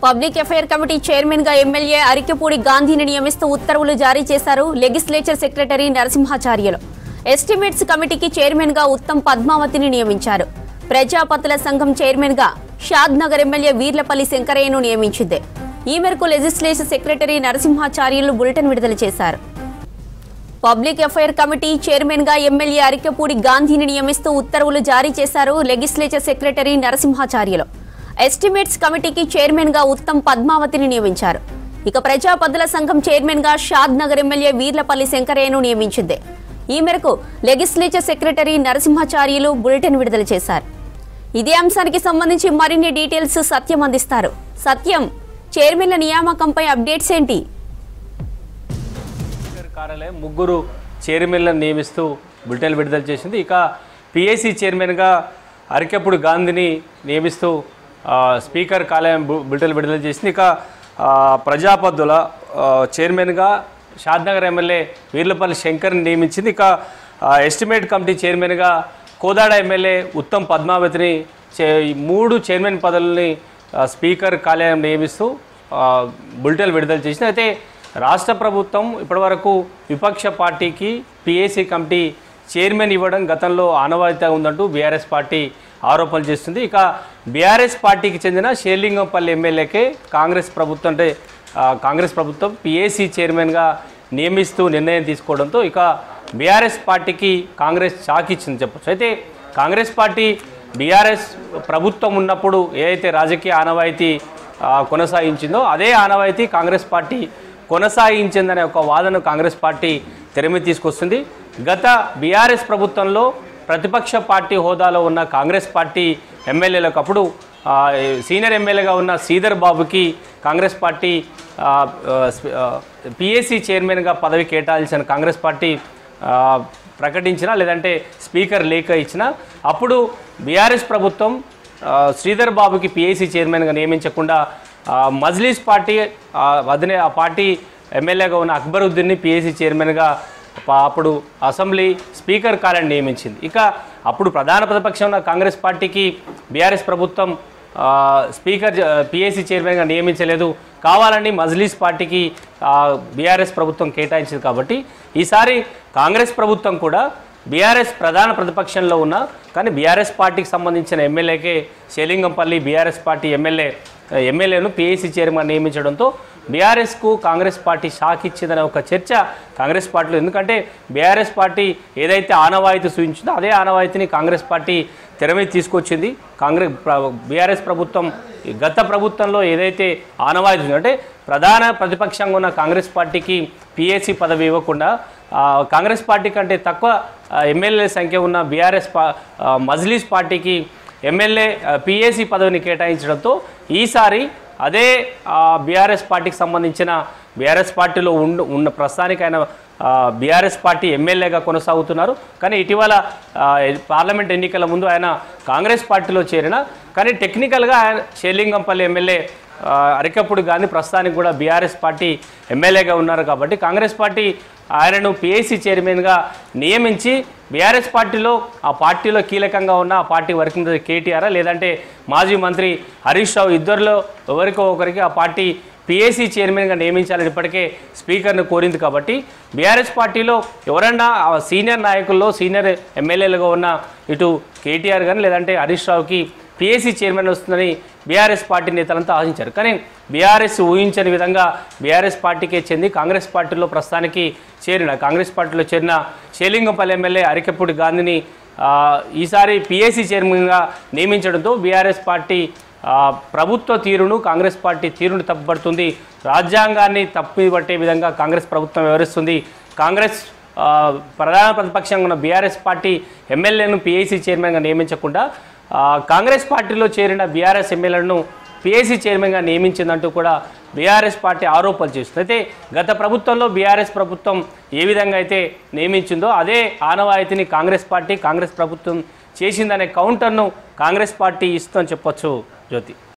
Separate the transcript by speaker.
Speaker 1: public affair committee chairman గా MLA Arikepudi గాంధీని నియమిస్తూ ఉత్తర్వులు జారీ చేశారు లెగిస్లేచర్ సెక్రటరీ నరసింహాచార్యులు ఎస్టిమేట్స్ కమిటీకి చైర్మన్ గా ఉత్తమ్ పద్మావతిని నియమించారు ప్రజాపతుల సంఘం చైర్మన్ గా షాద్ నగర్ ఎమ్మెల్యే వీర్లపల్లి శంకరయ్యను నియమించింది ఈ మేరకు లెజిస్లేచర్ సెక్రటరీ నరసింహాచార్యులు బులెటిన్ విడుదల చేశారు పబ్లిక్ అఫైర్ కమిటీ చైర్మన్ గా ఎమ్మెల్యే అరికెపూడి గాంధీని నియమిస్తూ ఉత్తర్వులు జారీ చేశారు లెగిస్లేచర్ సెక్రటరీ నరసింహాచార్యులు ఎస్టిమేట్స్ కమిటీకి చైర్మన్ గా ఉత్తమ్ పద్మావతిని నియమించారు ఇక ప్రజాపదుల సంఘం చైర్మన్ గా షాద్ నగర్ ఎమ్మెల్యే వీర్లపల్లి శంకరయ్యను నియమించింది ఈ మేరకు లెగిస్లేచర్ సెక్రటరీ నరసింహాచార్యులు బులెటిన్ విడుదల చేశారు ఇదే అంశానికి సంబంధించి మరిన్ని డీటెయిల్స్ సత్యం అందిస్తారు సత్యం చైర్మన్ల నియామకంపై అప్డేట్స్ ఏంటి
Speaker 2: స్పీకర్ కార్యాలయం ముగ్గురు చైర్మన్లను నియమిస్తూ బులెటిన్ విడుదల చేసింది ఇక పిఏసీ చైర్మన్గా అరికెప్పుడు గాంధీని నియమిస్తూ ఆ, స్పీకర్ కార్యాలయం బు- బులెటిన్ విడుదల చేసింది ఇక ఆ, ప్రజాపద్దుల ఆ, చైర్మన్గా షాద్నగర్ ఎమ్మెల్యే వీర్లపల్లి శంకర్ని నియమించింది ఇక ఆ, ఎస్టిమేట్ కమిటీ చైర్మన్గా కోదాడ ఎమ్మెల్యే ఉత్తమ్ పద్మావతిని చే ఈ మూడు చైర్మన్ పదవుల్ని ఆ, స్పీకర్ కార్యాలయం నియమిస్తూ ఆ, బులెటిన్ విడుదల చేసింది అయితే రాష్ట్ర ప్రభుత్వం ఇప్పటివరకు విపక్ష పార్టీకి పిఏసీ కమిటీ చైర్మన్ ఇవ్వడం గతంలో ఆనవాయితీగా ఉందంటూ బీఆర్ఎస్ పార్టీ ఆరోపణలు చేస్తుంది ఇక బీఆర్ఎస్ పార్టీకి చెందిన షేర్లింగంపల్లి ఎమ్మెల్యేకే కాంగ్రెస్ ప్రభుత్వం అంటే ఆ, కాంగ్రెస్ ప్రభుత్వం పిఏసీ చైర్మన్గా నియమిస్తూ నిర్ణయం తీసుకోవడంతో ఇక బీఆర్ఎస్ పార్టీకి కాంగ్రెస్ షాక్ ఇచ్చింది చెప్పొచ్చు అయితే కాంగ్రెస్ పార్టీ బీఆర్ఎస్ ప్రభుత్వం ఉన్నప్పుడు ఏదైతే రాజకీయ ఆనవాయితీ ఆ, కొనసాగించిందో అదే ఆనవాయితీ కాంగ్రెస్ పార్టీ కొనసాగించిందనే ఒక వాదన కాంగ్రెస్ పార్టీ తెర మీద తీసుకొస్తుంది గత బీఆర్ఎస్ ప్రభుత్వంలో ప్రతిపక్ష పార్టీ హోదాలో ఉన్న కాంగ్రెస్ పార్టీ ఎమ్మెల్యేలకు అప్పుడు ఆ, సీనియర్ ఎమ్మెల్యేగా ఉన్న శ్రీధర్ బాబుకి కాంగ్రెస్ పార్టీ పిఎస్సి చైర్మన్గా పదవి కేటాయించిన కాంగ్రెస్ పార్టీ ఆ, ప్రకటించిన లేదంటే స్పీకర్ లేఖ ఇచ్చిన అప్పుడు బీఆర్ఎస్ ప్రభుత్వం ఆ, శ్రీధర్ బాబుకి పిఏసీ చైర్మన్గా నియమించకుండా ఆ, మజ్లీస్ పార్టీ ఆ, అధినే ఆ పార్టీ ఎమ్మెల్యేగా ఉన్న అక్బరుద్దీన్ని పిఏసీ చైర్మన్గా పా- అప్పుడు అసెంబ్లీ స్పీకర్ కార్యాన్ని నియమించింది ఇక అప్పుడు ప్రధాన ప్రతిపక్షం ఉన్న కాంగ్రెస్ పార్టీకి బీఆర్ఎస్ ప్రభుత్వం ఆ, స్పీకర్ పిఏసీ చైర్మన్గా నియమించలేదు కావాలని మజ్లీస్ పార్టీకి బీఆర్ఎస్ ప్రభుత్వం కేటాయించింది కాబట్టి ఈసారి కాంగ్రెస్ ప్రభుత్వం కూడా బీఆర్ఎస్ ప్రధాన ప్రతిపక్షంలో ఉన్న కానీ బీఆర్ఎస్ పార్టీకి సంబంధించిన ఎమ్మెల్యేకే శేలింగంపల్లి బీఆర్ఎస్ పార్టీ ఎమ్మెల్యే ఎమ్మెల్యేను పిఏసీ చైర్మన్ నియమించడంతో బీఆర్ఎస్కు కాంగ్రెస్ పార్టీ షాక్ ఇచ్చిందనే ఒక చర్చ కాంగ్రెస్ పార్టీలో ఎందుకంటే బీఆర్ఎస్ పార్టీ ఏదైతే ఆనవాయితీ సూచించిందో అదే ఆనవాయితీని కాంగ్రెస్ పార్టీ తెర మీద తీసుకొచ్చింది కాంగ్రెస్ బీఆర్ఎస్ ప్రభుత్వం ఈ గత ప్రభుత్వంలో ఏదైతే ఆనవాయితీ ఉందో అంటే ప్రధాన ప్రతిపక్షంగా ఉన్న కాంగ్రెస్ పార్టీకి పిఏసీ పదవి ఇవ్వకుండా ఆ, కాంగ్రెస్ పార్టీ కంటే తక్కువ ఆ, ఎమ్మెల్యే సంఖ్య ఉన్న బీఆర్ఎస్ పా ఆ, మజ్లీస్ పార్టీకి ఎమ్మెల్యే పిఏసీ పదవిని కేటాయించడంతో ఈసారి అదే బీఆర్ఎస్ పార్టీకి సంబంధించిన బీఆర్ఎస్ పార్టీలో ఉండు ఉన్న ప్రస్తుతానికి ఆయన బీఆర్ఎస్ పార్టీ ఎమ్మెల్యేగా కొనసాగుతున్నారు కానీ ఇటీవల ఆ, పార్లమెంట్ ఎన్నికల ముందు ఆయన కాంగ్రెస్ పార్టీలో చేరిన కానీ టెక్నికల్గా ఆయన షేలింగంపల్లి ఎమ్మెల్యే ఆ, అరికప్పుడు గాంధీ ప్రస్తుతానికి కూడా బీఆర్ఎస్ పార్టీ ఎమ్మెల్యేగా ఉన్నారు కాబట్టి కాంగ్రెస్ పార్టీ ఆయనను పిఏసీ చైర్మన్గా నియమించి బీఆర్ఎస్ పార్టీలో ఆ పార్టీలో కీలకంగా ఉన్న ఆ పార్టీ వర్కింగ్ ప్రెసిడెంట్ కేటీఆర్ లేదంటే మాజీ మంత్రి హరీష్ రావు ఇద్దరిలో ఎవరికో ఒకరికి ఆ పార్టీ పిఏసీ చైర్మన్గా నియమించాలని ఇప్పటికే స్పీకర్ను కోరింది కాబట్టి బీఆర్ఎస్ పార్టీలో ఎవరన్నా ఆ సీనియర్ నాయకుల్లో సీనియర్ ఎమ్మెల్యేలుగా ఉన్న ఇటు కేటీఆర్ కానీ లేదంటే హరీష్ రావుకి పిఏసీ చైర్మన్ వస్తుందని బీఆర్ఎస్ పార్టీ నేతలంతా ఆశించారు కానీ బీఆర్ఎస్ ఊహించని విధంగా బీఆర్ఎస్ పార్టీకే చెంది కాంగ్రెస్ పార్టీలో ప్రస్తుతానికి చేరిన కాంగ్రెస్ పార్టీలో చేరిన షేలింగంపల్లి ఎమ్మెల్యే అరికెప్పుడు గాంధీని ఆ, ఈసారి పిఏసీ చైర్మన్గా నియమించడంతో బీఆర్ఎస్ పార్టీ ఆ, ప్రభుత్వ తీరును కాంగ్రెస్ పార్టీ తీరును తప్పుపడుతుంది రాజ్యాంగాన్ని తప్పి పట్టే విధంగా కాంగ్రెస్ ప్రభుత్వం వ్యవహరిస్తుంది కాంగ్రెస్ ఆ, ప్రధాన ప్రతిపక్షంగా ఉన్న బీఆర్ఎస్ పార్టీ ఎమ్మెల్యేను పిఏసీ చైర్మన్గా నియమించకుండా ఆ, కాంగ్రెస్ పార్టీలో చేరిన బీఆర్ఎస్ ఎమ్మెల్యేలను పిఏసీ చైర్మన్గా నియమించిందంటూ కూడా బీఆర్ఎస్ పార్టీ ఆరోపణలు చేస్తుంది అయితే గత ప్రభుత్వంలో బీఆర్ఎస్ ప్రభుత్వం ఏ విధంగా అయితే నియమించిందో అదే ఆనవాయితీని కాంగ్రెస్ పార్టీ కాంగ్రెస్ ప్రభుత్వం చేసిందనే కౌంటర్ను కాంగ్రెస్ పార్టీ ఇస్తుందని చెప్పొచ్చు జ్యోతి